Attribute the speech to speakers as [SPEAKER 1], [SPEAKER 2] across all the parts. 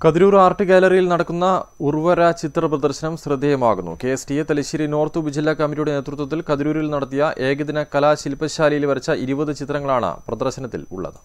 [SPEAKER 1] Kathirur art ഗാലറിയിൽ നടക്കുന്ന ഉർവര ചിത്ര പ്രദർശനം ശ്രദ്ധേയമാകുന്നു K S T A Thalassery north ഉപജില്ലാ കമ്മിറ്റിയുടെ നേതൃത്വത്തിൽ കതിരൂരിൽ നടത്തിയ ഏകദിന കലാശില്പശാലയിൽ വരച്ച ഇരുപത് ചിത്രങ്ങളാണ് പ്രദർശനത്തിൽ ഉള്ളത്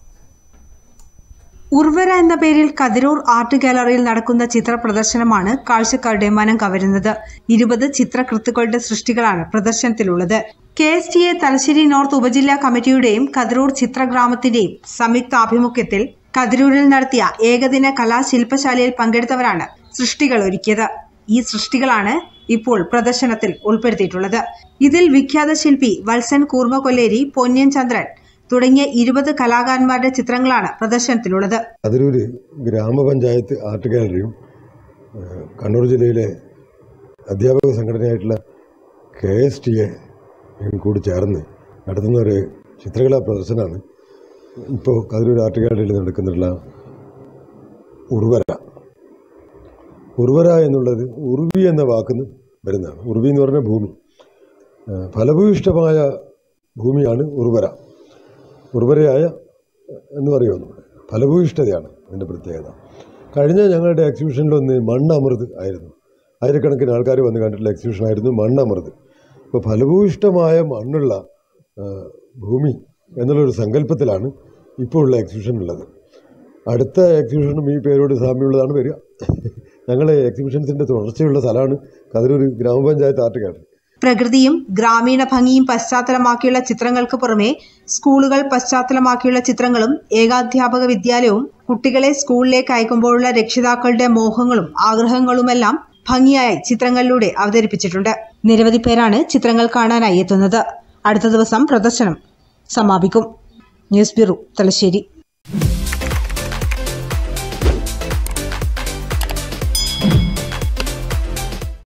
[SPEAKER 2] ഉർവര എന്ന പേരിൽ കതിരൂർ ആർട്ട് ഗാലറിയിൽ നടക്കുന്ന ചിത്ര പ്രദർശനമാണ് കാഴ്ചക്കാരുടെ മനം കവരുന്നത് ഇരുപത് ചിത്രകൃത്തുക്കളുടെ സൃഷ്ടികളാണ് പ്രദർശനത്തിലുള്ളത് K S T A Thalassery north ഉപജില്ലാ കമ്മിറ്റിയുടെയും കതിരൂർ ചിത്രഗ്രാമത്തിന്റെയും സംയുക്ത ആഭിമുഖ്യത്തിൽ കതിരൂരിൽ നടത്തിയ ഏകദിന കലാശില്പശാലയിൽ പങ്കെടുത്തവരാണ് സൃഷ്ടികൾ ഒരുക്കിയത് ഈ സൃഷ്ടികളാണ് ഇപ്പോൾ പ്രദർശനത്തിൽ ഉൾപ്പെടുത്തിയിട്ടുള്ളത് ഇതിൽ വിഖ്യാത ശില്പി വത്സൻ കൂർമ്മകൊല്ലേരി പൊന്നിയൻ ചന്ദ്രൻ തുടങ്ങിയ ഇരുപത് കലാകാരന്മാരുടെ ചിത്രങ്ങളാണ് പ്രദർശനത്തിലുള്ളത്
[SPEAKER 3] അതിലൊരു ഗ്രാമപഞ്ചായത്ത് ആർട്ട് ഗാലറിയും ഏഹ്, കണ്ണൂർ ജില്ലയിലെ അധ്യാപക സംഘടനയായിട്ടുള്ള കെ എസ് ടി എ കൂടി ചേർന്ന് നടത്തുന്ന ഒരു ചിത്രകലാ പ്രദർശനമാണ് ഇപ്പോൾ കതിരൂർ ആർട്ട് ഗാലറിയിൽ നടക്കുന്നുള്ള ഉർവര ഉർവര എന്നുള്ളത് ഉർവി എന്ന വാക്കിന് വരുന്നതാണ് ഉർവി എന്ന് പറഞ്ഞ ഭൂമി ഏഹ്, ഫലഭൂയിഷ്ടമായ ഭൂമിയാണ് ഉർവര ഉർവരയായ എന്ന് പറയുമോ ഫലഭൂയിഷ്ഠതയാണ് അതിൻ്റെ പ്രത്യേകത കഴിഞ്ഞ ഞങ്ങളുടെ എക്സിബിഷനിലൊന്ന് മണ്ണമൃത് ആയിരുന്നു ആയിരക്കണക്കിന് ആൾക്കാർ വന്ന് കണ്ടിട്ടുള്ള എക്സിബിഷൻ ആയിരുന്നു മണ്ണമൃത് ഇപ്പോൾ ഫലഭൂയിഷ്ടമായ മണ്ണുള്ള ആ, ഭൂമി എന്നുള്ളൊരു സങ്കല്പത്തിലാണ് ഇപ്പോൾ ഉള്ള എക്സിബിഷൻ ഉള്ളത് അടുത്ത എക്സിബിഷനും ഈ പേരോട് സാമ്യമുള്ളതാണ് വരിക ഞങ്ങളെ എക്സിബിഷൻസിൻ്റെ തുടർച്ചയുള്ള സ്ഥലമാണ് കതിരൂർ ഗ്രാമപഞ്ചായത്ത് ആർട്ട് ഗാലറി
[SPEAKER 2] പ്രകൃതിയും ഗ്രാമീണ ഭംഗിയും പശ്ചാത്തലമാക്കിയുള്ള ചിത്രങ്ങൾക്ക് പുറമെ സ്കൂളുകൾ പശ്ചാത്തലമാക്കിയുള്ള ചിത്രങ്ങളും ഏകാധ്യാപക വിദ്യാലയവും കുട്ടികളെ സ്കൂളിലേക്ക് അയക്കുമ്പോഴുള്ള രക്ഷിതാക്കളുടെ മോഹങ്ങളും ആഗ്രഹങ്ങളുമെല്ലാം ഭംഗിയായി ചിത്രങ്ങളിലൂടെ അവതരിപ്പിച്ചിട്ടുണ്ട് നിരവധി പേരാണ് ചിത്രങ്ങൾ കാണാനായി എത്തുന്നത് അടുത്ത ദിവസം പ്രദർശനം സമാപിക്കും ന്യൂസ് ബ്യൂറോ തലശ്ശേരി